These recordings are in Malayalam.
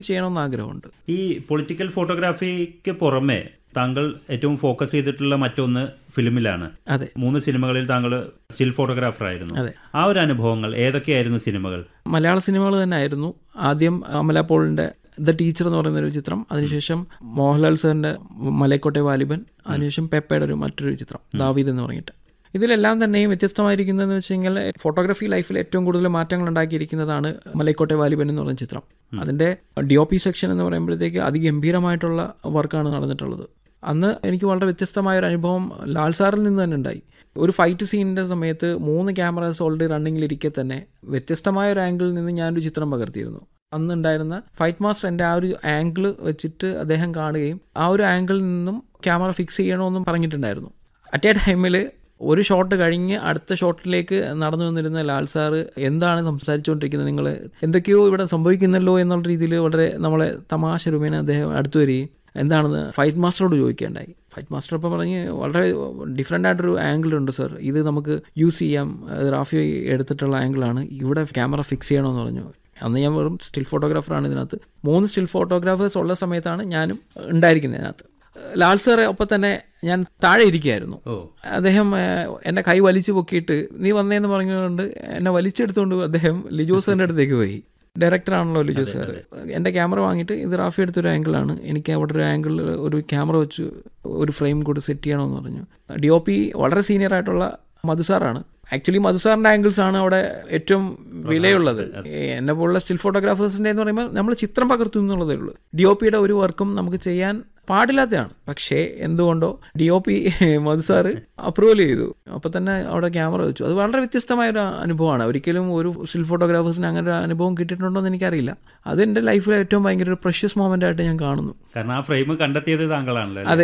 ചെയ്യണമെന്ന് ആഗ്രഹമുണ്ട് ഈ പൊളിറ്റിക്കൽ ഫോട്ടോഗ്രാഫിക്ക് പുറമെ താങ്കൾ ഏറ്റവും ഫോക്കസ് ചെയ്തിട്ടുള്ള മറ്റൊന്ന് ഫിലിമിലാണ് അതെ മൂന്ന് സിനിമകളിൽ താങ്കൾ സ്റ്റിൽ ഫോട്ടോഗ്രാഫർ ആയിരുന്നു അതെ. ആ ഒരു അനുഭവങ്ങൾ ഏതൊക്കെയായിരുന്നു സിനിമകൾ മലയാള സിനിമകൾ തന്നെ ആയിരുന്നു ആദ്യം അമല പോളിൻ്റെ ദ ടീച്ചർ എന്ന് പറയുന്ന ഒരു ചിത്രം അതിനുശേഷം മോഹൻലാൽ സാറിൻ്റെ മലൈക്കോട്ടെ വാലിബൻ അതിനുശേഷം പെപ്പയുടെ ഒരു മറ്റൊരു ചിത്രം ദാവീദ് എന്ന് പറഞ്ഞിട്ട് ഇതിലെല്ലാം തന്നെയും വ്യത്യസ്തമായിരിക്കുന്നതെന്ന് വെച്ച് കഴിഞ്ഞാൽ ഫോട്ടോഗ്രാഫി ലൈഫിൽ ഏറ്റവും കൂടുതൽ മാറ്റങ്ങൾ ഉണ്ടാക്കിയിരിക്കുന്നതാണ് മലൈക്കോട്ടെ വാലിബൻ എന്ന് പറയുന്ന ചിത്രം അതിൻ്റെ ഡി ഒ പി സെക്ഷൻ എന്ന് പറയുമ്പോഴത്തേക്ക് അതിഗംഭീരമായിട്ടുള്ള വർക്കാണ് നടന്നിട്ടുള്ളത് അന്ന് എനിക്ക് വളരെ വ്യത്യസ്തമായ ഒരു അനുഭവം ലാൽ സാറിൽ നിന്ന് തന്നെ ഉണ്ടായി ഒരു ഫൈറ്റ് സീനിൻ്റെ സമയത്ത് മൂന്ന് ക്യാമറാസ് ഓൾറെഡി റണ്ണിങ്ങിലിരിക്കെ തന്നെ വ്യത്യസ്തമായ ഒരു ആംഗിളിൽ നിന്ന് ഞാനൊരു ചിത്രം പകർത്തിയിരുന്നു അന്ന് ഉണ്ടായിരുന്ന ഫൈറ്റ് മാസ്റ്റർ എൻ്റെ ആ ഒരു ആംഗിൾ വെച്ചിട്ട് അദ്ദേഹം കാണുകയും ആ ഒരു ആംഗിളിൽ നിന്നും ക്യാമറ ഫിക്സ് ചെയ്യണമെന്നും പറഞ്ഞിട്ടുണ്ടായിരുന്നു അറ്റ് എ ടൈമിൽ ഒരു ഷോട്ട് കഴിഞ്ഞ് അടുത്ത ഷോട്ടിലേക്ക് നടന്നു വന്നിരുന്ന ലാൽ സാറ് എന്താണ് സംസാരിച്ചുകൊണ്ടിരിക്കുന്നത് നിങ്ങൾ എന്തൊക്കെയോ ഇവിടെ സംഭവിക്കുന്നല്ലോ എന്നുള്ള രീതിയിൽ വളരെ നമ്മളെ തമാശ രൂപേണ അദ്ദേഹം അടുത്തു വരികയും എന്താണെന്ന് ഫൈറ്റ് മാസ്റ്ററോട് ചോദിക്കുകയുണ്ടായി ഫൈറ്റ് മാസ്റ്റർ ഇപ്പോൾ പറഞ്ഞ് വളരെ ഡിഫറെൻ്റ് ആയിട്ടൊരു ആംഗിൾ ഉണ്ട് സർ ഇത് നമുക്ക് യൂസ് ചെയ്യാം അത് റാഫി എടുത്തിട്ടുള്ള ആംഗിളാണ് ഇവിടെ ക്യാമറ ഫിക്സ് ചെയ്യണമെന്ന് പറഞ്ഞു അന്ന് ഞാൻ വെറും സ്റ്റിൽ ഫോട്ടോഗ്രാഫറാണ് ഇതിനകത്ത് മൂന്ന് സ്റ്റിൽ ഫോട്ടോഗ്രാഫേഴ്സ് ഉള്ള സമയത്താണ് ഞാനും ഉണ്ടായിരിക്കുന്നത് ഇതിനകത്ത് ലാൽ സാർ ഒപ്പം തന്നെ ഞാൻ താഴെ ഇരിക്കുകയായിരുന്നു ഓ അദ്ദേഹം ഏഹ്, എന്നെ കൈ വലിച്ചു പൊക്കിയിട്ട് നീ വന്നേന്ന് പറഞ്ഞുകൊണ്ട് എന്നെ വലിച്ചെടുത്തുകൊണ്ട് അദ്ദേഹം ലിജോ സാറിൻ്റെ അടുത്തേക്ക് പോയി ഡയറക്ടറാണല്ലോ ലിജോ സാർ എൻ്റെ ക്യാമറ വാങ്ങിയിട്ട് ഇത് റാഫി എടുത്തൊരു ആംഗിളാണ് എനിക്ക് അവിടെ ഒരു ആംഗിളിൽ ഒരു ക്യാമറ വെച്ച് ഒരു ഫ്രെയിം കൂടി സെറ്റ് ചെയ്യണമെന്ന് പറഞ്ഞു ഡി ഒ പി വളരെ സീനിയർ ആയിട്ടുള്ള മധു സാറാണ് ആക്ച്വലി മധു സാറിൻ്റെ ആംഗിൾസ് ആണ് അവിടെ ഏറ്റവും വിലയുള്ളത് എന്നെ പോലുള്ള സ്റ്റിൽ ഫോട്ടോഗ്രാഫേഴ്സിൻ്റെ എന്ന് പറയുമ്പോൾ നമ്മൾ ചിത്രം പകർത്തും എന്നുള്ളതേ ഉള്ളൂ ഡി ഒ പിയുടെ ഒരു വർക്കും നമുക്ക് ചെയ്യാൻ പാടില്ലാത്തതാണ് പക്ഷേ എന്തുകൊണ്ടോ D O P Madhu sir approval ചെയ്തു അപ്പോൾ തന്നെ അവിടെ ക്യാമറ വെച്ചു അത് വളരെ വ്യത്യസ്തമായ ഒരു അനുഭവമാണ് ഒരിക്കലും ഒരു സ്റ്റിൽ ഫോട്ടോഗ്രാഫേഴ്സിന് അങ്ങനെ ഒരു അനുഭവം കിട്ടിയിട്ടുണ്ടോ എന്ന് എനിക്കറിയില്ല അത് എൻ്റെ ലൈഫിലെ ഏറ്റവും ഭയങ്കര ഒരു പ്രഷ്യസ് മൊമെൻ്റ് ആയിട്ട് ഞാൻ കാണുന്നു കാരണം ആ ഫ്രെയിം കണ്ടെത്തിയത് താങ്കളാണല്ലോ അല്ലേ? അതെ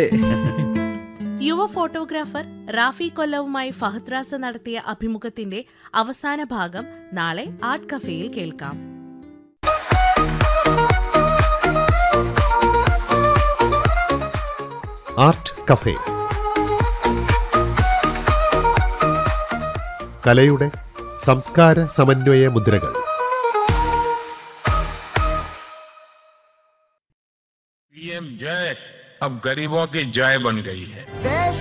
യുവ ഫോട്ടോഗ്രാഫർ റാഫി കൊല്ലവുമായി ഫഹദ് റാസ നടത്തിയ അഭിമുഖത്തിന്റെ അവസാന ഭാഗം നാളെ ആർട്ട് കഫേയിൽ കേൾക്കാം ആർട്ട് കഫേ കലയുടെ സംസ്കാര സമന്വയ മുദ്രകൾ पीएम जय अब गरीबों की जय बन गई है